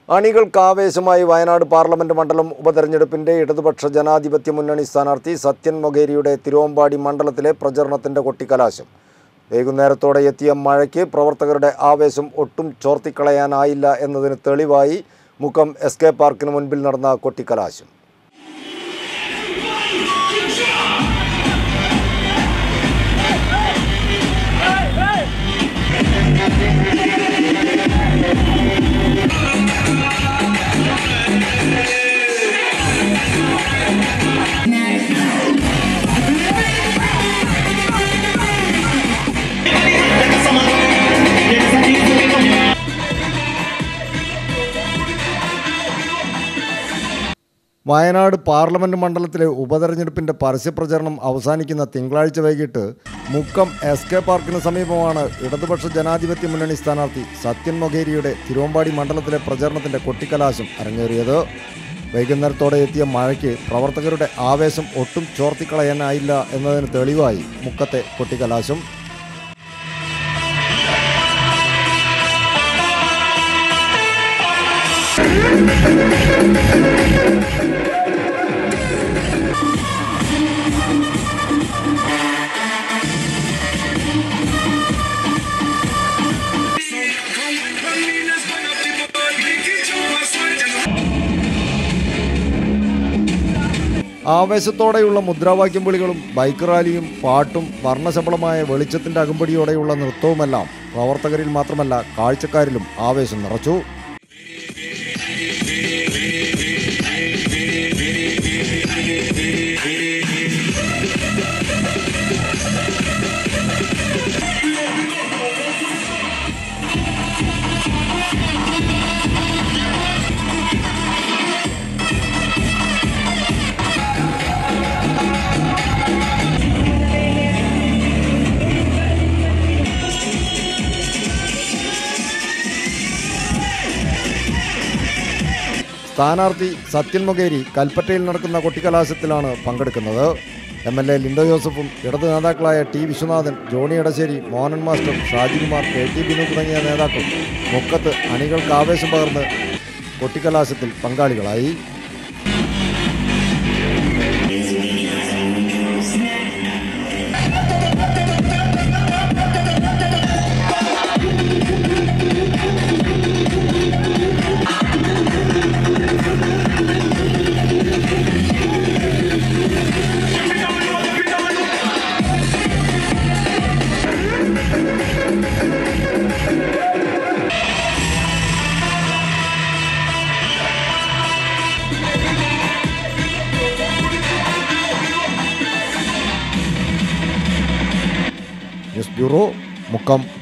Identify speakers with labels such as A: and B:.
A: അണികൾക്ക് ആവേശമായി Wayanad parliament മണ്ഡലം ഉപതെരഞ്ഞെടുപ്പിന്റെ ഇടതുപക്ഷ ജനാധിപത്യ മുന്നണി സ്ഥാനാർത്ഥി സത്യൻ മൊഗേരിയുടെ തിരുവമ്പാടി മണ്ഡലത്തിലെ പ്രചരണത്തിന്റെ കൊട്ടിക്കലാശം വൈകുന്നേരത്തോടെ എത്തിയ മഴയ്ക്ക് പ്രവർത്തകരുടെ ആവേശം ഒട്ടും ചോർത്തിക്കളയാനായില്ല എന്നതിന് തെളിവായി മുക്കം എസ് കെ പാർക്കിന് മുൻപിൽ നടന്ന കൊട്ടിക്കലാശം വയനാട് പാർലമെന്റ് മണ്ഡലത്തിലെ ഉപതെരഞ്ഞെടുപ്പിന്റെ പരസ്യപ്രചരണം അവസാനിക്കുന്ന തിങ്കളാഴ്ച വൈകിട്ട് മുക്കം എസ് കെ പാർക്കിന് സമീപമാണ് ഇടതുപക്ഷ ജനാധിപത്യ മുന്നണി സ്ഥാനാർത്ഥി സത്യൻ മൊഗേരിയുടെ തിരുവമ്പാടി മണ്ഡലത്തിലെ പ്രചരണത്തിന്റെ കൊട്ടിക്കലാശം അരങ്ങേറിയത് വൈകുന്നേരത്തോടെ എത്തിയ മഴയ്ക്ക് പ്രവർത്തകരുടെ ആവേശം ഒട്ടും ചോർത്തിക്കളയാനായില്ല എന്നതിന് തെളിവായി മുക്കത്തെ കൊട്ടിക്കലാശം ആവേശത്തോടെയുള്ള മുദ്രാവാക്യം വിളികളും ബൈക്ക് റാലിയും പാട്ടും വർണ്ണശബളമായ വെളിച്ചത്തിന്റെ അകമ്പടിയോടെയുള്ള നൃത്തവുമെല്ലാം പ്രവർത്തകരിൽ മാത്രമല്ല കാഴ്ചക്കാരിലും ആവേശം നിറച്ചു സ്ഥാനാർത്ഥി സത്യൻ മൊകേരി കൽപ്പറ്റയിൽ നടക്കുന്ന കൊട്ടിക്കലാശത്തിലാണ് പങ്കെടുക്കുന്നത് എം എൽ എ ലിൻഡോ ജോസഫും ഇടത് നേതാക്കളായ T Viswanathan Johny Edassery Mohanan master Shajikumar K T Binu തുടങ്ങിയ നേതാക്കൾ മുക്കത്ത് അണികൾക്ക് ആവേശം പകർന്ന് കൊട്ടിക്കലാശത്തിൽ പങ്കാളികളായി ന്യൂസ് ബ്യൂറോ മുക്കം